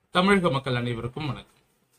தமிழக மக்கள் அனைவருக்கும் வணக்கம்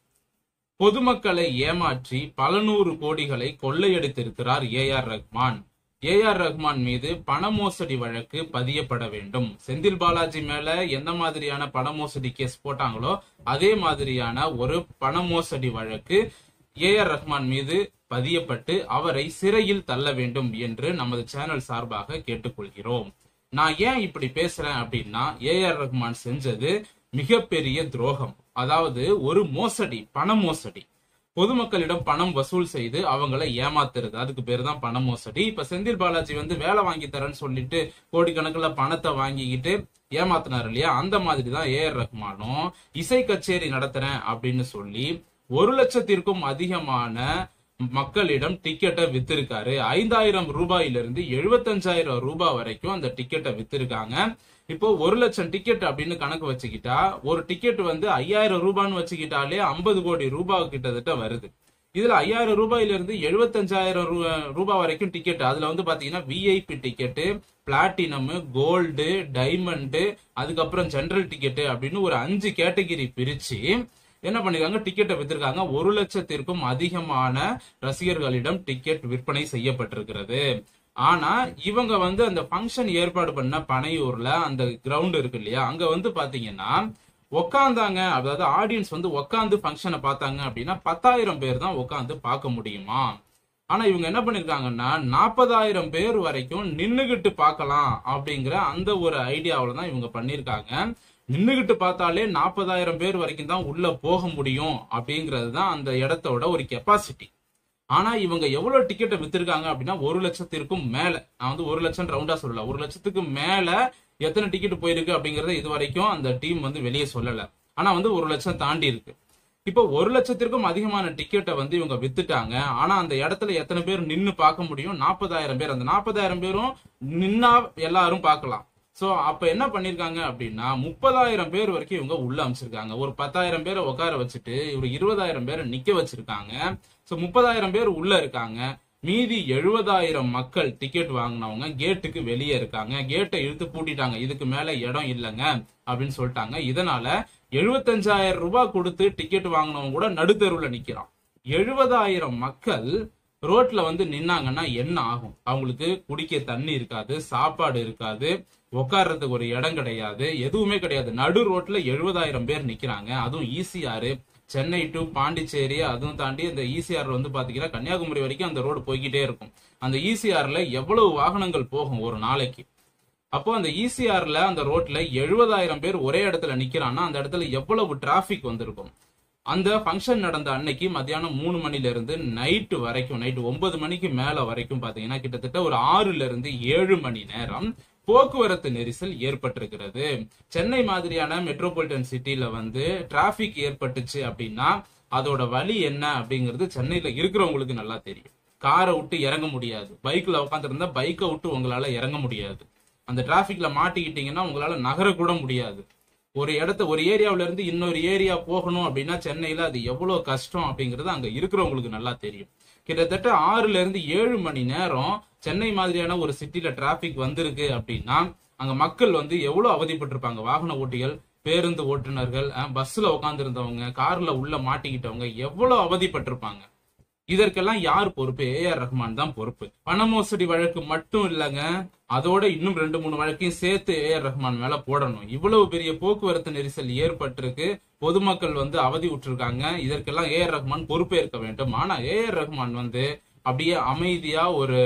பொதுமக்களை ஏமாற்றி பல நூறு கோடிகளை கொள்ளையடித்திருக்கிறார் A R Rahman A R Rahman மீது பண மோசடி வழக்கு பதியப்பட வேண்டும் செந்தில் பாலாஜி மேல எந்த மாதிரியான பண மோசடி கேஸ் போட்டாங்களோ அதே மாதிரியான ஒரு பண மோசடி வழக்கு ஏ ஆர் ரஹ்மான் மீது பதியப்பட்டு அவரை சிறையில் தள்ள வேண்டும் என்று நமது சேனல் சார்பாக கேட்டுக்கொள்கிறோம் நான் ஏன் இப்படி பேசுறேன் அப்படின்னா ஏ ஆர் ரஹ்மான் செஞ்சது மிகப்பெரிய துரோகம் அதாவது ஒரு மோசடி பண மோசடி பொதுமக்களிடம் பணம் வசூல் செய்து அவங்களை ஏமாத்துறது அதுக்கு பேர் தான் பண மோசடி இப்ப செந்தில் பாலாஜி வந்து வேலை வாங்கி தரேன்னு சொல்லிட்டு கோடிக்கணக்கில் பணத்தை வாங்கிக்கிட்டு ஏமாத்தினார் இல்லையா அந்த மாதிரி தான் ஏ ஆர் ரஹ்மானும் இசை கச்சேரி நடத்துறேன் அப்படின்னு சொல்லி ஒரு லட்சத்திற்கும் அதிகமான மக்களிடம் டிக்கெட்டை வித்திருக்காரு ஐந்தாயிரம் ரூபாயிலிருந்து எழுபத்தஞ்சாயிரம் ரூபாய் வரைக்கும் அந்த டிக்கெட்டை வித்திருக்காங்க இப்போ ஒரு லட்சம் டிக்கெட் அப்படின்னு கணக்கு வச்சுக்கிட்டா ஒரு டிக்கெட் வந்து ஐயாயிரம் ரூபான்னு வச்சுக்கிட்டாலே ஐம்பது கோடி ரூபாய் கிட்டத்தட்ட வருது இதுல ஐயாயிரம் ரூபாயில இருந்து எழுபத்தஞ்சாயிரம் ரூபாய் வரைக்கும் டிக்கெட் அதுல வந்து பாத்தீங்கன்னா VIP ticket platinum gold diamond அதுக்கப்புறம் ஜெனரல் டிக்கெட்டு அப்படின்னு ஒரு அஞ்சு கேட்டகிரி பிரிச்சு என்ன பண்ணிருக்காங்க டிக்கெட்டை வித்திருக்காங்க ஒரு லட்சத்திற்கும் அதிகமான ரசிகர்களிடம் டிக்கெட் விற்பனை செய்யப்பட்டிருக்கிறது ஆனா இவங்க வந்து அந்த ஃபங்க்ஷன் ஏற்பாடு பண்ண பனையூர்ல அந்த கிரவுண்ட் இருக்கு இல்லையா அங்க வந்து பாத்தீங்கன்னா உக்காந்தாங்க அதாவது ஆடியன்ஸ் வந்து உக்காந்து ஃபங்க்ஷனை பார்த்தாங்க அப்படின்னா பத்தாயிரம் பேர் தான் உட்காந்து பார்க்க முடியுமா ஆனா இவங்க என்ன பண்ணிருக்காங்கன்னா நாற்பதாயிரம் பேர் வரைக்கும் நின்னுகிட்டு பார்க்கலாம் அப்படிங்கிற அந்த ஒரு ஐடியாவில தான் இவங்க பண்ணிருக்காங்க நின்னுகிட்டு பார்த்தாலே நாற்பதாயிரம் பேர் வரைக்கும் தான் உள்ள போக முடியும் அப்படிங்கிறது தான் அந்த இடத்தோட ஒரு கெப்பாசிட்டி ஆனா இவங்க எவ்வளவு டிக்கெட்டை வித்திருக்காங்க அப்படின்னா ஒரு லட்சத்திற்கும் மேல நான் வந்து ஒரு லட்சம் ரவுண்டா சொல்லல ஒரு லட்சத்துக்கு மேல எத்தனை டிக்கெட் போயிருக்கு அப்படிங்கறத இது வரைக்கும் அந்த டீம் வந்து வெளியே சொல்லல ஆனா வந்து ஒரு லட்சம் தாண்டி இருக்கு இப்போ ஒரு லட்சத்திற்கும் அதிகமான டிக்கெட்டை வந்து இவங்க வித்துட்டாங்க ஆனா அந்த இடத்துல எத்தனை பேர் நின்னு பார்க்க முடியும் நாற்பதாயிரம் பேர் அந்த நாற்பதாயிரம் பேரும் நின்னா எல்லாரும் பார்க்கலாம் சோ அப்ப என்ன பண்ணிருக்காங்க அப்படின்னா முப்பதாயிரம் பேர் வரைக்கும் இவங்க உள்ள அமைச்சிருக்காங்க ஒரு பத்தாயிரம் பேரை உட்கார வச்சுட்டு ஒரு இருபதாயிரம் பேரை நிக்க வச்சிருக்காங்க சோ முப்பதாயிரம் பேர் உள்ள இருக்காங்க மீதி எழுபதாயிரம் மக்கள் டிக்கெட் வாங்கினவங்க கேட்டுக்கு வெளியே இருக்காங்க கேட்டை இழுத்து பூட்டிட்டாங்க இதுக்கு மேல இடம் இல்லைங்க அப்படின்னு சொல்லிட்டாங்க இதனால எழுபத்தஞ்சாயிரம் ரூபாய் கொடுத்து டிக்கெட் வாங்கினவங்க கூட நடுத்தருவுல நிக்கிறான் எழுபதாயிரம் மக்கள் ரோட்ல வந்து நின்னாங்கன்னா என்ன ஆகும் அவங்களுக்கு குடிக்க தண்ணி இருக்காது சாப்பாடு இருக்காது உட்கார்றதுக்கு ஒரு இடம் கிடையாது எதுவுமே கிடையாது நடு ரோட்ல எழுபதாயிரம் பேர் நிக்கிறாங்க அதுவும் ஈசிஆர் சென்னை டு பாண்டிச்சேரி அதுவும் தாண்டி இந்த ஈசிஆர் வந்து பாத்தீங்கன்னா கன்னியாகுமரி வரைக்கும் அந்த ரோடு போய்கிட்டே இருக்கும் அந்த ஈசிஆர்ல எவ்வளவு வாகனங்கள் போகும் ஒரு நாளைக்கு அப்போ அந்த ஈசிஆர்ல அந்த ரோட்ல எழுபதாயிரம் பேர் ஒரே இடத்துல நிக்கிறான்னா அந்த இடத்துல எவ்வளவு டிராபிக் வந்திருக்கும் அந்த ஃபங்க்ஷன் நடந்த அன்னைக்கு மத்தியானம் மூணு மணில இருந்து நைட்டு வரைக்கும் நைட்டு ஒன்பது மணிக்கு மேல வரைக்கும் பாத்தீங்கன்னா கிட்டத்தட்ட ஒரு ஆறுல இருந்து ஏழு மணி நேரம் போக்குவரத்து நெரிசல் ஏற்பட்டிருக்கிறது சென்னை மாதிரியான மெட்ரோபாலிட்டன் சிட்டில வந்து டிராபிக் ஏற்பட்டுச்சு அப்படின்னா அதோட வழி என்ன அப்படிங்கிறது சென்னையில இருக்கிறவங்களுக்கு நல்லா தெரியும் காரை விட்டு இறங்க முடியாது பைக்ல உட்காந்துருந்தா பைக்கை விட்டு உங்களால இறங்க முடியாது அந்த டிராபிக்ல மாட்டிக்கிட்டீங்கன்னா உங்களால நகர கூட முடியாது ஒரு இடத்த ஒரு ஏரியாவில இருந்து இன்னொரு ஏரியா போகணும் அப்படின்னா சென்னையில அது எவ்வளவு கஷ்டம் அப்படிங்கிறது அங்க இருக்கிறவங்களுக்கு நல்லா தெரியும் கிட்டத்தட்ட ஆறுல இருந்து ஏழு மணி நேரம் சென்னை மாதிரியான ஒரு சிட்டில டிராபிக் வந்திருக்கு அப்படின்னா அங்க மக்கள் வந்து எவ்வளவு அவதிப்பட்டிருப்பாங்க வாகன ஓட்டிகள் பேருந்து ஓட்டுநர்கள் பஸ்ல உட்கார்ந்து இருந்தவங்க கார்ல உள்ள மாட்டிக்கிட்டவங்க எவ்வளவு அவதிப்பட்டிருப்பாங்க இதற்கெல்லாம் யார் பொறுப்பு ஏ ஆர் ரஹ்மான் தான் பொறுப்பு பண மோசடி வழக்கு மட்டும் இல்லைங்க அதோட இன்னும் ரெண்டு மூணு வழக்கையும் சேர்த்து ஏ ஆர் ரஹ்மான் மேல போடணும் இவ்வளவு பெரிய போக்குவரத்து நெரிசல் ஏற்பட்டிருக்கு பொதுமக்கள் வந்து அவதி விட்டுருக்காங்க இதற்கெல்லாம் ஏ ஆர் ரஹ்மான் பொறுப்பேற்க வேண்டும் ஆனா ஏ ஆர் ரஹ்மான் வந்து அப்படியே அமைதியா ஒரு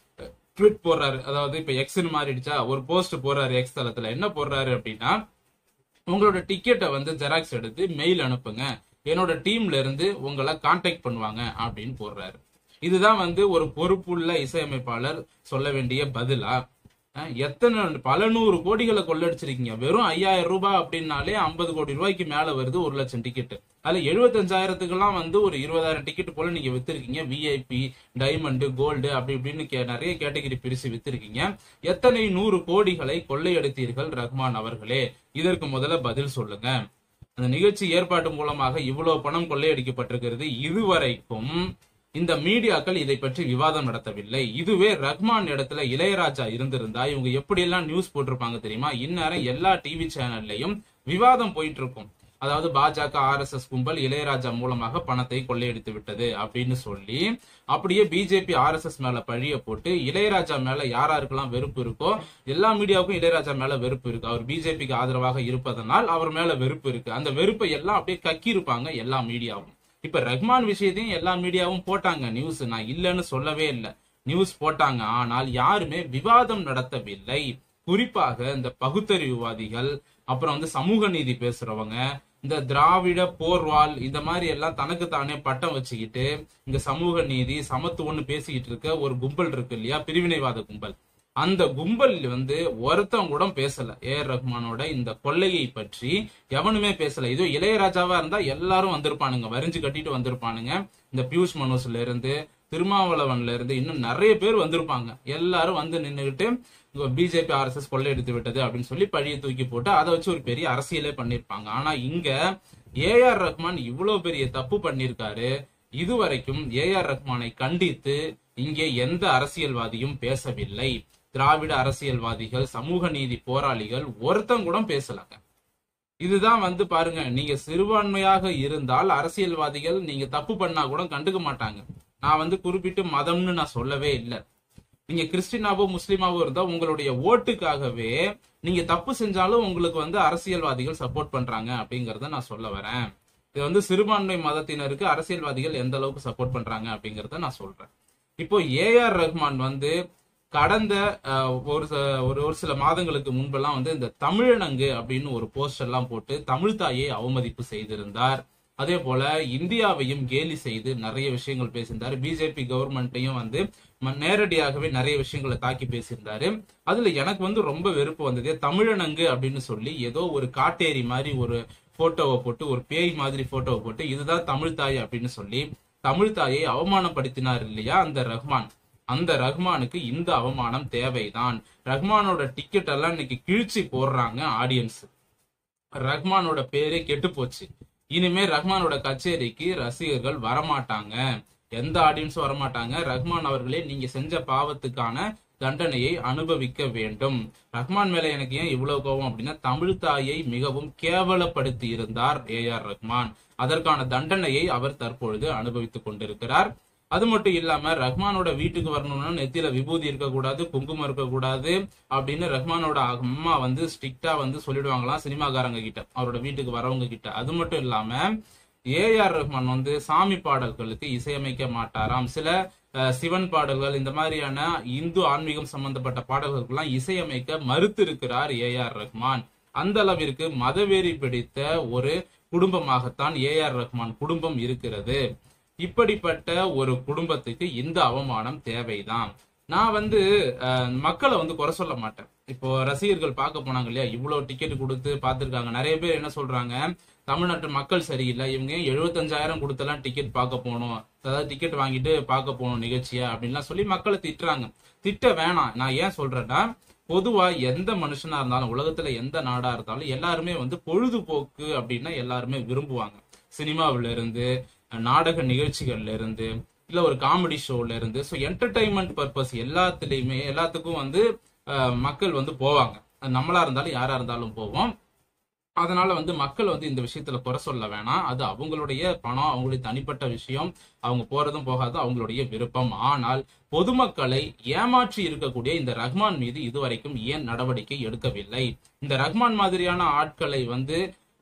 ட்வீட் போடுறாரு அதாவது இப்ப எக்ஸ்னு மாறிடுச்சா ஒரு போஸ்ட் போடுறாரு எக்ஸ் தளத்துல என்ன போடுறாரு அப்படின்னா உங்களோட டிக்கெட்டை வந்து ஜெராக்ஸ் எடுத்து மெயில் அனுப்புங்க என்னோட டீம்ல இருந்து உங்களை கான்டாக்ட் பண்ணுவாங்க அப்படின்னு போடுறாரு இதுதான் வந்து ஒரு பொறுப்புள்ள இசையமைப்பாளர் சொல்ல வேண்டிய பதிலா எத்தனை பல நூறு கோடிகளை கொள்ளடிச்சிருக்கீங்க வெறும் ஐயாயிரம் ரூபாய் அப்படின்னாலே ஐம்பது கோடி ரூபாய்க்கு மேல வருது ஒரு லட்சம் டிக்கெட் அதுல எழுபத்தஞ்சாயிரத்துக்கெல்லாம் வந்து ஒரு இருபதாயிரம் டிக்கெட் போல நீங்க வித்திருக்கீங்க விஐபி டைமண்ட் கோல்டு அப்படி இப்படின்னு நிறைய கேட்டகரி பிரிச்சு வித்திருக்கீங்க எத்தனை நூறு கோடிகளை கொள்ளையடித்தீர்கள் ரஹ்மான் அவர்களே இதற்கு முதல்ல பதில் சொல்லுங்க அந்த நிகழ்ச்சி ஏற்பாட்டு மூலமாக இவ்வளவு பணம் கொள்ளையடிக்கப்பட்டிருக்கிறது இதுவரைக்கும் இந்த மீடியாக்கள் இதை பற்றி விவாதம் நடத்தவில்லை இதுவே ரஹ்மான் இடத்துல இளையராஜா இருந்திருந்தா இவங்க எப்படி எல்லாம் நியூஸ் போட்டிருப்பாங்க தெரியுமா இந்நேரம் எல்லா டிவி சேனல்லையும் விவாதம் போயிட்டு இருக்கும் அதாவது பாஜக ஆர்எஸ்எஸ் கும்பல் இளையராஜா மூலமாக பணத்தை கொள்ளையடித்து விட்டது அப்படின்னு சொல்லி அப்படியே பிஜேபி ஆர்எஸ்எஸ் மேல பழிய போட்டு இளையராஜா மேல யாராருக்கெல்லாம் வெறுப்பு இருக்கோ எல்லா மீடியாவுக்கும் இளையராஜா மேல வெறுப்பு இருக்கு அவர் பிஜேபிக்கு ஆதரவாக இருப்பதனால் அவர் மேல வெறுப்பு இருக்கு அந்த வெறுப்பை எல்லாம் அப்படியே கக்கி இருப்பாங்க எல்லா மீடியாவும் இப்ப ரஹ்மான் விஷயத்தையும் எல்லா மீடியாவும் போட்டாங்க நியூஸ் நான் இல்லைன்னு சொல்லவே இல்லை நியூஸ் போட்டாங்க ஆனால் யாருமே விவாதம் நடத்தவில்லை குறிப்பாக இந்த பகுத்தறிவுவாதிகள் அப்புறம் வந்து சமூக நீதி பேசுறவங்க இந்த திராவிட போர்வால் இந்த மாதிரி எல்லாம் தனக்கு தானே பட்டம் வச்சுக்கிட்டு இங்க சமூக நீதி சமத்துவம்னு பேசிக்கிட்டு இருக்க ஒரு கும்பல் இருக்கு இல்லையா பிரிவினைவாத கும்பல் அந்த கும்பல் வந்து ஒருத்தன் கூட பேசல ஏ ஆர் ரஹ்மானோட இந்த கொள்ளையை பற்றி எவனுமே பேசல இதோ இளையராஜாவா இருந்தா எல்லாரும் வந்திருப்பானுங்க வரிஞ்சு கட்டிட்டு வந்திருப்பானுங்க இந்த பியூஷ் மனோஸ்ல இருந்து திருமாவளவன்ல இருந்து இன்னும் நிறைய பேர் வந்திருப்பாங்க எல்லாரும் வந்து நின்னுகிட்டு பிஜேபி ஆர்எஸ்எஸ் கொள்ளையடித்து விட்டது அப்படின்னு சொல்லி பழியை தூக்கி போட்டு அதை வச்சு ஒரு பெரிய அரசியலே பண்ணிருப்பாங்க ஆனா இங்க ஏஆர் ரஹ்மான் இவ்வளவு பெரிய தப்பு பண்ணிருக்காரு இதுவரைக்கும் ஏஆர் ரஹ்மானை கண்டித்து இங்கே எந்த அரசியல்வாதியும் பேசவில்லை திராவிட அரசியல்வாதிகள் சமூக நீதி போராளிகள் ஒருத்தன் கூட பேசலங்க இதுதான் வந்து பாருங்க நீங்க சிறுபான்மையாக இருந்தால் அரசியல்வாதிகள் நீங்க தப்பு பண்ணா கூட கண்டுக்க மாட்டாங்க நான் வந்து குறிப்பிட்டு மதம்னு நான் சொல்லவே இல்லை நீங்க கிறிஸ்டினாவோ முஸ்லீமாவோ இருந்தா உங்களுடைய ஓட்டுக்காகவே நீங்க தப்பு செஞ்சாலும் உங்களுக்கு வந்து அரசியல்வாதிகள் சப்போர்ட் பண்றாங்க அப்படிங்கறத நான் சொல்ல வரேன் இது வந்து சிறுபான்மை மதத்தினருக்கு அரசியல்வாதிகள் எந்த அளவுக்கு சப்போர்ட் பண்றாங்க அப்படிங்கறத நான் சொல்றேன் இப்போ ஏஆர் ரஹ்மான் வந்து கடந்த அஹ், ஒரு ச- ஒரு ஒரு சில மாதங்களுக்கு முன்பெல்லாம் வந்து இந்த தமிழனங்கு அப்படின்னு ஒரு போஸ்ட் எல்லாம் போட்டு தமிழ் தாயை அவமதிப்பு செய்திருந்தார் அதே போல இந்தியாவையும் கேலி செய்து நிறைய விஷயங்கள் பேசியிருந்தார் பிஜேபி கவர்மெண்ட்டையும் வந்து ம- நேரடியாகவே நிறைய விஷயங்களை தாக்கி பேசியிருந்தாரு அதுல எனக்கு வந்து ரொம்ப வெறுப்பு வந்தது தமிழனங்கு அப்படின்னு சொல்லி ஏதோ ஒரு காட்டேரி மாதிரி ஒரு போட்டோவை போட்டு ஒரு பேய் மாதிரி போட்டோவை போட்டு இதுதான் தமிழ் தாய் அப்படின்னு சொல்லி தமிழ் தாயை அவமானப்படுத்தினார் இல்லையா அந்த ரஹ்மான் அந்த ரஹ்மானுக்கு இந்த அவமானம் தேவைதான் ரஹ்மானோட டிக்கெட் எல்லாம் இன்னைக்கு கிழிச்சு போடுறாங்க ஆடியன்ஸ் ரஹ்மானோட பேரே கெட்டு போச்சு இனிமே ரஹ்மானோட கச்சேரிக்கு ரசிகர்கள் வரமாட்டாங்க எந்த ஆடியன்ஸும் வரமாட்டாங்க ரஹ்மான் அவர்களே நீங்க செஞ்ச பாவத்துக்கான தண்டனையை அனுபவிக்க வேண்டும் ரஹ்மான் மேல எனக்கு ஏன் இவ்வளவு கோபம் அப்படின்னா தமிழ் தாயை மிகவும் கேவலப்படுத்தி இருந்தார் ஏ ஆர் ரஹ்மான் அதற்கான தண்டனையை அவர் தற்பொழுது அனுபவித்துக் கொண்டிருக்கிறார் அது மட்டும் இல்லாம ரஹ்மானோட வீட்டுக்கு வரணும்னா நெத்தியில விபூதி இருக்கக்கூடாது குங்குமம் இருக்கக்கூடாது அப்படின்னு ரஹ்மானோட அம்மா வந்து ஸ்ட்ரிக்டா வந்து சொல்லிடுவாங்களாம் சினிமாக்காரங்க கிட்ட அவரோட வீட்டுக்கு வரவங்க கிட்ட அது மட்டும் இல்லாம ஏஆர் ரஹ்மான் வந்து சாமி பாடல்களுக்கு இசையமைக்க மாட்டாராம் சில அஹ், சிவன் பாடல்கள் இந்த மாதிரியான இந்து ஆன்மீகம் சம்பந்தப்பட்ட பாடல்களுக்கெல்லாம் இசையமைக்க மறுத்து இருக்கிறார் ஏஆர் ரஹ்மான் அந்த அளவிற்கு மதவெறி பிடித்த ஒரு குடும்பமாகத்தான் ஏஆர் ரஹ்மான் குடும்பம் இருக்கிறது இப்படிப்பட்ட ஒரு குடும்பத்துக்கு இந்த அவமானம் தேவைதான் நான் வந்து அஹ், மக்களை வந்து குறை சொல்ல மாட்டேன் இப்போ ரசிகர்கள் பார்க்க போனாங்க இல்லையா இவ்வளவு டிக்கெட் கொடுத்து பார்த்திருக்காங்க நிறைய பேர் என்ன சொல்றாங்க தமிழ்நாட்டு மக்கள் சரியில்லை இவங்க எழுபத்தஞ்சாயிரம் கொடுத்தெல்லாம் டிக்கெட் பார்க்க போகணும் அதாவது டிக்கெட் வாங்கிட்டு பார்க்க போகணும் நிகழ்ச்சியை அப்படின்லாம் சொல்லி மக்களை திட்டுறாங்க திட்ட வேணாம் நான் ஏன் சொல்றேன்னா பொதுவா எந்த மனுஷனா இருந்தாலும் உலகத்துல எந்த நாடா இருந்தாலும் எல்லாருமே வந்து பொழுதுபோக்கு அப்படின்னா எல்லாருமே விரும்புவாங்க சினிமாவில இருந்து நாடக நிகழ்ச்சிகள்ல இருந்து இல்ல ஒரு காமெடி ஷோல இருந்து ஸோ என்டர்டைன்மெண்ட் பர்பஸ் எல்லாத்துலயுமே எல்லாத்துக்கும் வந்து அஹ், மக்கள் வந்து போவாங்க அது நம்மளா இருந்தாலும் யாரா இருந்தாலும் போவோம் அதனால வந்து மக்கள் வந்து இந்த விஷயத்துல குறை சொல்ல வேணாம் அது அவங்களுடைய பணம் அவங்களுடைய தனிப்பட்ட விஷயம் அவங்க போறதும் போகாதும் அவங்களுடைய விருப்பம் ஆனால் பொதுமக்களை ஏமாற்றி இருக்கக்கூடிய இந்த ரஹ்மான் மீது இதுவரைக்கும் ஏன் நடவடிக்கை எடுக்கவில்லை இந்த ரஹ்மான் மாதிரியான ஆட்களை வந்து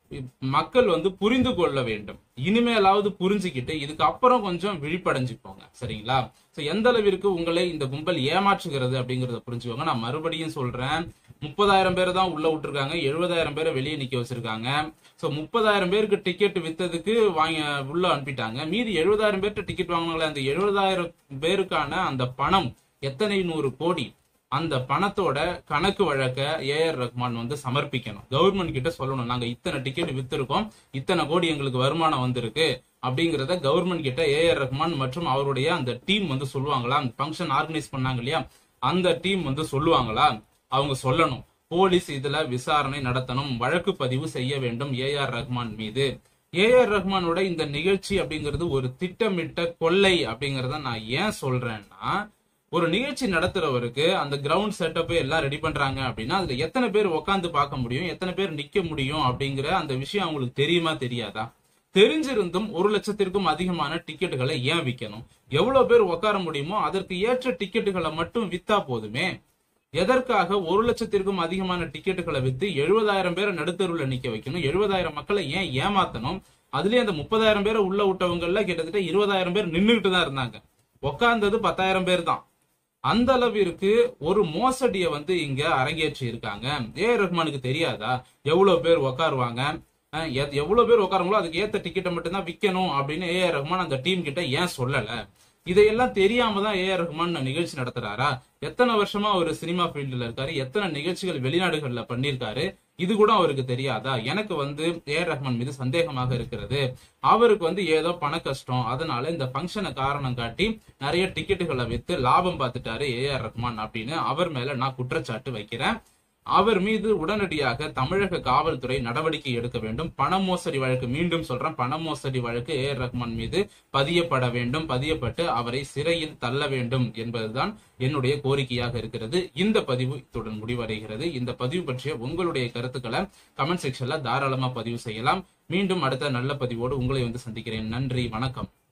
மக்கள் வந்து புரிந்து கொள்ள வேண்டும் இனிமேலாவது புரிஞ்சுக்கிட்டு இதுக்கு அப்புறம் கொஞ்சம் விழிப்படைஞ்சுக்கோங்க சரிங்களா சோ எந்த அளவிற்கு உங்களை இந்த கும்பல் ஏமாற்றுகிறது அப்படிங்கறத புரிஞ்சுக்கோங்க நான் மறுபடியும் சொல்றேன் முப்பதாயிரம் பேர் தான் உள்ள விட்டுருக்காங்க எழுபதாயிரம் பேரை வெளியே நிக்க வச்சிருக்காங்க சோ முப்பதாயிரம் பேருக்கு டிக்கெட் வித்ததுக்கு வாங்கி உள்ள அனுப்பிட்டாங்க மீதி எழுபதாயிரம் பேர்கிட்ட டிக்கெட் வாங்கினாங்களே அந்த எழுபதாயிரம் பேருக்கான அந்த பணம் எத்தனை நூறு கோடி அந்த பணத்தோட கணக்கு வழக்க ஏஆர் ரஹ்மான் வந்து சமர்ப்பிக்கணும் கவர்மெண்ட் கிட்ட சொல்லணும் நாங்க இத்தனை டிக்கெட் வித்திருக்கோம் இத்தனை கோடி எங்களுக்கு வருமானம் வந்திருக்கு அப்படிங்கறத கவர்மெண்ட் கிட்ட ஏஆர் ரஹ்மான் மற்றும் அவருடைய அந்த டீம் வந்து சொல்லுவாங்களா அந்த ஃபங்க்ஷன் ஆர்கனைஸ் பண்ணாங்க இல்லையா அந்த டீம் வந்து சொல்லுவாங்களா அவங்க சொல்லணும் போலீஸ் இதுல விசாரணை நடத்தணும் வழக்கு பதிவு செய்ய வேண்டும் ஏஆர் ரஹ்மான் மீது ஏஆர் ரஹ்மானோட இந்த நிகழ்ச்சி அப்படிங்கிறது ஒரு திட்டமிட்ட கொள்ளை அப்படிங்கறத நான் ஏன் சொல்றேன்னா ஒரு நிகழ்ச்சி நடத்துறவருக்கு அந்த கிரவுண்ட் செட்டப் எல்லாம் ரெடி பண்றாங்க அப்படின்னா அதுல எத்தனை பேர் உட்காந்து பார்க்க முடியும் எத்தனை பேர் நிக்க முடியும் அப்படிங்கிற அந்த விஷயம் அவங்களுக்கு தெரியுமா தெரியாதா தெரிஞ்சிருந்தும் ஒரு லட்சத்திற்கும் அதிகமான டிக்கெட்டுகளை ஏன் விற்கணும் எவ்வளவு பேர் உட்கார முடியுமோ அதற்கு ஏற்ற டிக்கெட்டுகளை மட்டும் வித்தா போதுமே எதற்காக ஒரு லட்சத்திற்கும் அதிகமான டிக்கெட்டுகளை வித்து எழுபதாயிரம் பேரை நடுத்தருவில் நிக்க வைக்கணும் எழுபதாயிரம் மக்களை ஏன் ஏமாத்தணும் அதுலயே அந்த முப்பதாயிரம் பேரை உள்ள விட்டவங்கல்ல கிட்டத்தட்ட இருபதாயிரம் பேர் நின்றுகிட்டு தான் இருந்தாங்க உட்கார்ந்தது பத்தாயிரம் பேர் தான் அந்த அளவிற்கு ஒரு மோசடியை வந்து இங்க அரங்கேற்றி இருக்காங்க ஏ ரஹ்மானுக்கு தெரியாதா எவ்வளவு பேர் உட்காருவாங்க அஹ் எத்- எவ்வளவு பேர் உட்காருங்களோ அதுக்கு ஏத்த டிக்கெட்டை மட்டும் தான் விற்கணும் அப்படின்னு ஏ ரஹ்மான் அந்த டீம் கிட்ட ஏன் சொல்லல இதையெல்லாம் தெரியாம தான் ஏ ரஹ்மான் நிகழ்ச்சி நடத்துறாரா எத்தனை வருஷமா அவர் சினிமா ஃபீல்டுல இருக்காரு எத்தனை நிகழ்ச்சிகள் வெளிநாடுகள்ல பண்ணியிருக்காரு இது கூட அவருக்கு தெரியாதா எனக்கு வந்து ஏ ரஹ்மான் மீது சந்தேகமாக இருக்கிறது அவருக்கு வந்து ஏதோ பண கஷ்டம் அதனால இந்த ஃபங்க்ஷனை காரணம் காட்டி நிறைய டிக்கெட்டுகளை வித்து லாபம் பார்த்துட்டாரு ஏ ஆர் ரஹ்மான் அப்படின்னு அவர் மேல நான் குற்றச்சாட்டு வைக்கிறேன் அவர் மீது உடனடியாக தமிழக காவல்துறை நடவடிக்கை எடுக்க வேண்டும் பண மோசடி வழக்கு மீண்டும் சொல்றேன் பண மோசடி வழக்கு ஏ ஆர் ரஹ்மான் மீது பதியப்பட வேண்டும் பதியப்பட்டு அவரை சிறையில் தள்ள வேண்டும் என்பதுதான் என்னுடைய கோரிக்கையாக இருக்கிறது இந்த பதிவு இத்துடன் முடிவடைகிறது இந்த பதிவு பற்றிய உங்களுடைய கருத்துக்களை கமெண்ட் செக்ஷன்ல தாராளமா பதிவு செய்யலாம் மீண்டும் அடுத்த நல்ல பதிவோடு உங்களை வந்து சந்திக்கிறேன் நன்றி வணக்கம்